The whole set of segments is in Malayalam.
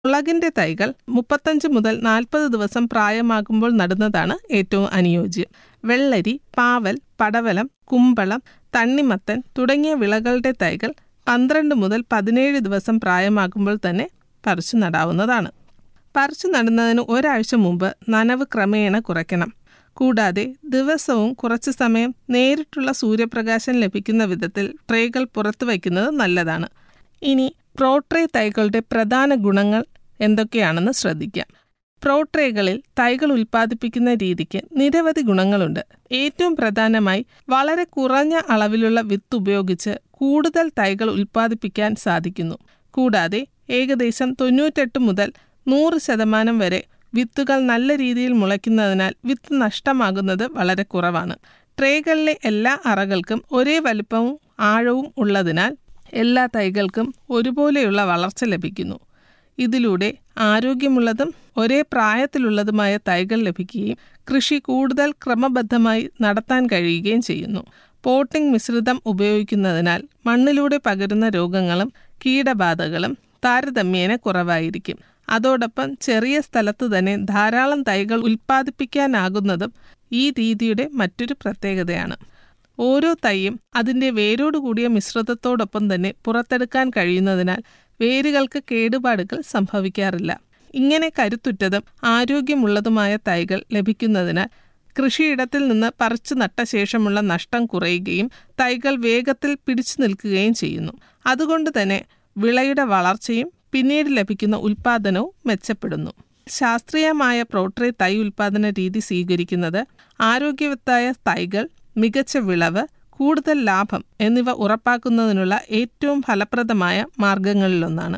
മുളകിന്റെ തൈകൾ മുപ്പത്തഞ്ച് മുതൽ നാൽപ്പത് ദിവസം പ്രായമാകുമ്പോൾ നടുന്നതാണ് ഏറ്റവും അനുയോജ്യം വെള്ളരി പാവൽ പടവലം കുമ്പളം തണ്ണിമത്തൻ തുടങ്ങിയ വിളകളുടെ തൈകൾ പന്ത്രണ്ട് മുതൽ പതിനേഴ് ദിവസം പ്രായമാകുമ്പോൾ തന്നെ പറിച്ചു നടാവുന്നതാണ് പറിച്ചു നടുന്നതിന് ഒരാഴ്ച മുമ്പ് നനവ് ക്രമേണ കുറയ്ക്കണം കൂടാതെ ദിവസവും കുറച്ച് സമയം നേരിട്ടുള്ള സൂര്യപ്രകാശം ലഭിക്കുന്ന വിധത്തിൽ ട്രേകൾ പുറത്തു വയ്ക്കുന്നത് നല്ലതാണ് ഇനി പ്രോട്രേ തൈകളുടെ പ്രധാന ഗുണങ്ങൾ എന്തൊക്കെയാണെന്ന് ശ്രദ്ധിക്കാം പ്രോട്രേകളിൽ തൈകൾ ഉൽപ്പാദിപ്പിക്കുന്ന രീതിക്ക് നിരവധി ഗുണങ്ങളുണ്ട് ഏറ്റവും പ്രധാനമായി വളരെ കുറഞ്ഞ അളവിലുള്ള വിത്ത് ഉപയോഗിച്ച് കൂടുതൽ തൈകൾ ഉൽപ്പാദിപ്പിക്കാൻ സാധിക്കുന്നു കൂടാതെ ഏകദേശം തൊണ്ണൂറ്റെട്ട് മുതൽ നൂറ് ശതമാനം വരെ വിത്തുകൾ നല്ല രീതിയിൽ മുളയ്ക്കുന്നതിനാൽ വിത്ത് നഷ്ടമാകുന്നത് വളരെ കുറവാണ് ട്രേകളിലെ എല്ലാ അറകൾക്കും ഒരേ വലുപ്പവും ആഴവും ഉള്ളതിനാൽ എല്ലാ തൈകൾക്കും ഒരുപോലെയുള്ള വളർച്ച ലഭിക്കുന്നു ഇതിലൂടെ ആരോഗ്യമുള്ളതും ഒരേ പ്രായത്തിലുള്ളതുമായ തൈകൾ ലഭിക്കുകയും കൃഷി കൂടുതൽ ക്രമബദ്ധമായി നടത്താൻ കഴിയുകയും ചെയ്യുന്നു പോട്ടിംഗ് മിശ്രിതം ഉപയോഗിക്കുന്നതിനാൽ മണ്ണിലൂടെ പകരുന്ന രോഗങ്ങളും കീടബാധകളും താരതമ്യേന കുറവായിരിക്കും അതോടൊപ്പം ചെറിയ സ്ഥലത്ത് തന്നെ ധാരാളം തൈകൾ ഉൽപ്പാദിപ്പിക്കാനാകുന്നതും ഈ രീതിയുടെ മറ്റൊരു പ്രത്യേകതയാണ് ഓരോ തൈയും അതിൻ്റെ വേരോടുകൂടിയ മിശ്രിതത്തോടൊപ്പം തന്നെ പുറത്തെടുക്കാൻ കഴിയുന്നതിനാൽ വേരുകൾക്ക് കേടുപാടുകൾ സംഭവിക്കാറില്ല ഇങ്ങനെ കരുത്തുറ്റതും ആരോഗ്യമുള്ളതുമായ തൈകൾ ലഭിക്കുന്നതിനാൽ കൃഷിയിടത്തിൽ നിന്ന് പറിച്ചു നട്ട ശേഷമുള്ള നഷ്ടം കുറയുകയും തൈകൾ വേഗത്തിൽ പിടിച്ചു നിൽക്കുകയും ചെയ്യുന്നു അതുകൊണ്ട് തന്നെ വിളയുടെ വളർച്ചയും പിന്നീട് ലഭിക്കുന്ന ഉൽപാദനവും മെച്ചപ്പെടുന്നു ശാസ്ത്രീയമായ പ്രോട്രേ തൈ ഉൽപാദന രീതി സ്വീകരിക്കുന്നത് ആരോഗ്യവത്തായ തൈകൾ മികച്ച വിളവ് കൂടുതൽ ലാഭം എന്നിവ ഉറപ്പാക്കുന്നതിനുള്ള ഏറ്റവും ഫലപ്രദമായ മാർഗങ്ങളിലൊന്നാണ്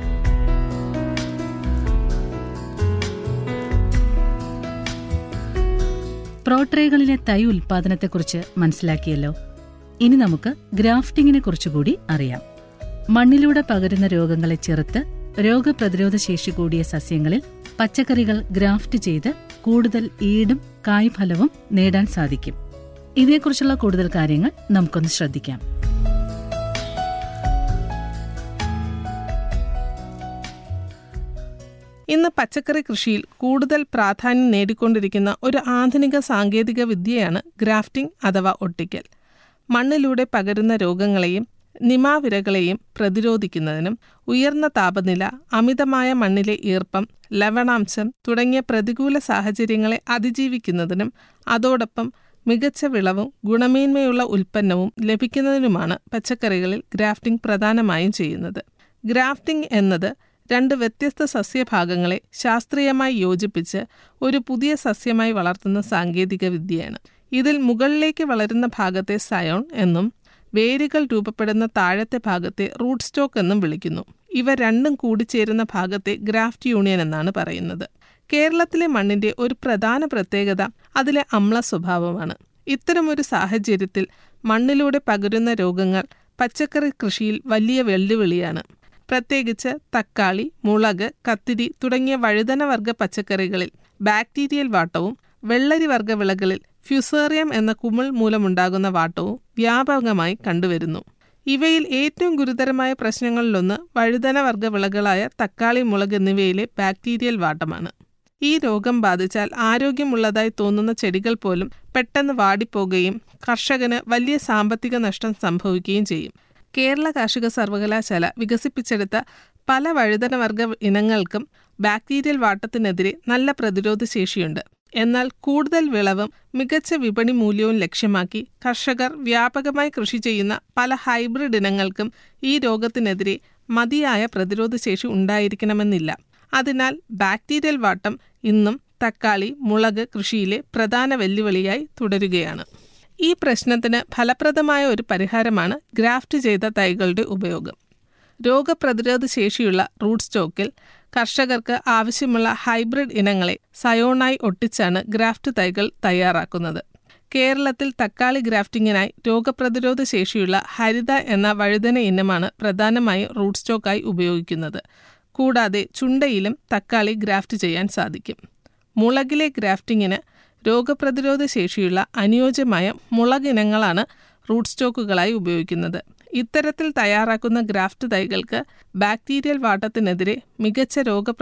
പ്രോട്രേകളിലെ തൈ ഉൽപാദനത്തെക്കുറിച്ച് മനസ്സിലാക്കിയല്ലോ ഇനി നമുക്ക് ഗ്രാഫ്റ്റിംഗിനെ കുറിച്ചുകൂടി അറിയാം മണ്ണിലൂടെ പകരുന്ന രോഗങ്ങളെ ചെറുത്ത് രോഗപ്രതിരോധ ശേഷി കൂടിയ സസ്യങ്ങളിൽ പച്ചക്കറികൾ ഗ്രാഫ്റ്റ് ചെയ്ത് കൂടുതൽ ഈടും കായ്ഫലവും നേടാൻ സാധിക്കും ഇതേക്കുറിച്ചുള്ള കൂടുതൽ കാര്യങ്ങൾ നമുക്കൊന്ന് ശ്രദ്ധിക്കാം ഇന്ന് പച്ചക്കറി കൃഷിയിൽ കൂടുതൽ പ്രാധാന്യം നേടിക്കൊണ്ടിരിക്കുന്ന ഒരു ആധുനിക സാങ്കേതിക വിദ്യയാണ് ഗ്രാഫ്റ്റിംഗ് അഥവാ ഒട്ടിക്കൽ മണ്ണിലൂടെ പകരുന്ന രോഗങ്ങളെയും നിമാവിരകളെയും പ്രതിരോധിക്കുന്നതിനും ഉയർന്ന താപനില അമിതമായ മണ്ണിലെ ഈർപ്പം ലവണാംശം തുടങ്ങിയ പ്രതികൂല സാഹചര്യങ്ങളെ അതിജീവിക്കുന്നതിനും അതോടൊപ്പം മികച്ച വിളവും ഗുണമേന്മയുള്ള ഉൽപ്പന്നവും ലഭിക്കുന്നതിനുമാണ് പച്ചക്കറികളിൽ ഗ്രാഫ്റ്റിംഗ് പ്രധാനമായും ചെയ്യുന്നത് ഗ്രാഫ്റ്റിംഗ് എന്നത് രണ്ട് വ്യത്യസ്ത സസ്യഭാഗങ്ങളെ ശാസ്ത്രീയമായി യോജിപ്പിച്ച് ഒരു പുതിയ സസ്യമായി വളർത്തുന്ന സാങ്കേതിക വിദ്യയാണ് ഇതിൽ മുകളിലേക്ക് വളരുന്ന ഭാഗത്തെ സയോൺ എന്നും വേരുകൾ രൂപപ്പെടുന്ന താഴത്തെ ഭാഗത്തെ റൂട്ട് സ്റ്റോക്ക് എന്നും വിളിക്കുന്നു ഇവ രണ്ടും കൂടിച്ചേരുന്ന ഭാഗത്തെ ഗ്രാഫ്റ്റ് യൂണിയൻ എന്നാണ് പറയുന്നത് കേരളത്തിലെ മണ്ണിന്റെ ഒരു പ്രധാന പ്രത്യേകത അതിലെ അമ്ല സ്വഭാവമാണ് ഇത്തരമൊരു സാഹചര്യത്തിൽ മണ്ണിലൂടെ പകരുന്ന രോഗങ്ങൾ പച്ചക്കറി കൃഷിയിൽ വലിയ വെല്ലുവിളിയാണ് പ്രത്യേകിച്ച് തക്കാളി മുളക് കത്തിരി തുടങ്ങിയ വഴുതന വർഗ പച്ചക്കറികളിൽ ബാക്ടീരിയൽ വാട്ടവും വെള്ളരി വർഗ വിളകളിൽ ഫ്യുസേറിയം എന്ന കുമിൾ മൂലമുണ്ടാകുന്ന വാട്ടവും വ്യാപകമായി കണ്ടുവരുന്നു ഇവയിൽ ഏറ്റവും ഗുരുതരമായ പ്രശ്നങ്ങളിലൊന്ന് വഴുതന വർഗ വിളകളായ തക്കാളി മുളക് എന്നിവയിലെ ബാക്ടീരിയൽ വാട്ടമാണ് ഈ രോഗം ബാധിച്ചാൽ ആരോഗ്യമുള്ളതായി തോന്നുന്ന ചെടികൾ പോലും പെട്ടെന്ന് വാടിപ്പോകുകയും കർഷകന് വലിയ സാമ്പത്തിക നഷ്ടം സംഭവിക്കുകയും ചെയ്യും കേരള കാർഷിക സർവകലാശാല വികസിപ്പിച്ചെടുത്ത പല വഴുതനവർഗ ഇനങ്ങൾക്കും ബാക്ടീരിയൽ വാട്ടത്തിനെതിരെ നല്ല പ്രതിരോധ ശേഷിയുണ്ട് എന്നാൽ കൂടുതൽ വിളവും മികച്ച വിപണി മൂല്യവും ലക്ഷ്യമാക്കി കർഷകർ വ്യാപകമായി കൃഷി ചെയ്യുന്ന പല ഹൈബ്രിഡ് ഇനങ്ങൾക്കും ഈ രോഗത്തിനെതിരെ മതിയായ പ്രതിരോധ ശേഷി ഉണ്ടായിരിക്കണമെന്നില്ല അതിനാൽ ബാക്ടീരിയൽ വാട്ടം ഇന്നും തക്കാളി മുളക് കൃഷിയിലെ പ്രധാന വെല്ലുവിളിയായി തുടരുകയാണ് ഈ പ്രശ്നത്തിന് ഫലപ്രദമായ ഒരു പരിഹാരമാണ് ഗ്രാഫ്റ്റ് ചെയ്ത തൈകളുടെ ഉപയോഗം രോഗപ്രതിരോധ ശേഷിയുള്ള റൂട്ട് സ്റ്റോക്കിൽ കർഷകർക്ക് ആവശ്യമുള്ള ഹൈബ്രിഡ് ഇനങ്ങളെ സയോണായി ഒട്ടിച്ചാണ് ഗ്രാഫ്റ്റ് തൈകൾ തയ്യാറാക്കുന്നത് കേരളത്തിൽ തക്കാളി ഗ്രാഫ്റ്റിങ്ങിനായി രോഗപ്രതിരോധ ശേഷിയുള്ള ഹരിത എന്ന വഴുതന ഇനമാണ് പ്രധാനമായും റൂട്ട് സ്റ്റോക്കായി ഉപയോഗിക്കുന്നത് കൂടാതെ ചുണ്ടയിലും തക്കാളി ഗ്രാഫ്റ്റ് ചെയ്യാൻ സാധിക്കും മുളകിലെ ഗ്രാഫ്റ്റിങ്ങിന് രോഗപ്രതിരോധ ശേഷിയുള്ള അനുയോജ്യമായ മുളകിനങ്ങളാണ് റൂട്ട് സ്റ്റോക്കുകളായി ഉപയോഗിക്കുന്നത് ഇത്തരത്തിൽ തയ്യാറാക്കുന്ന ഗ്രാഫ്റ്റ് തൈകൾക്ക് ബാക്ടീരിയൽ വാട്ടത്തിനെതിരെ മികച്ച രോഗപ്ര